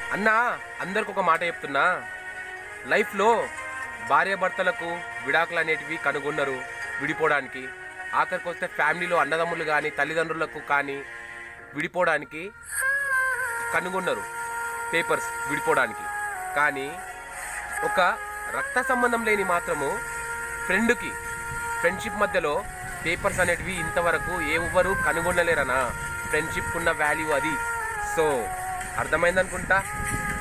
అన్న అందరికి ఒక మాట చెప్తున్నా లైఫ్లో భార్యాభర్తలకు విడాకులు అనేటివి కనుగొన్నారు విడిపోవడానికి ఆఖరికి వస్తే ఫ్యామిలీలో అన్నదమ్ములు కానీ తల్లిదండ్రులకు కానీ విడిపోవడానికి కనుగొన్నారు పేపర్స్ విడిపోవడానికి కానీ ఒక రక్త సంబంధం లేని మాత్రము ఫ్రెండ్కి ఫ్రెండ్షిప్ మధ్యలో పేపర్స్ అనేటివి ఇంతవరకు ఏ ఎవ్వరు కనుగొనలేరనా ఫ్రెండ్షిప్ ఉన్న వాల్యూ అది సో అర్థమైందనుకుంటా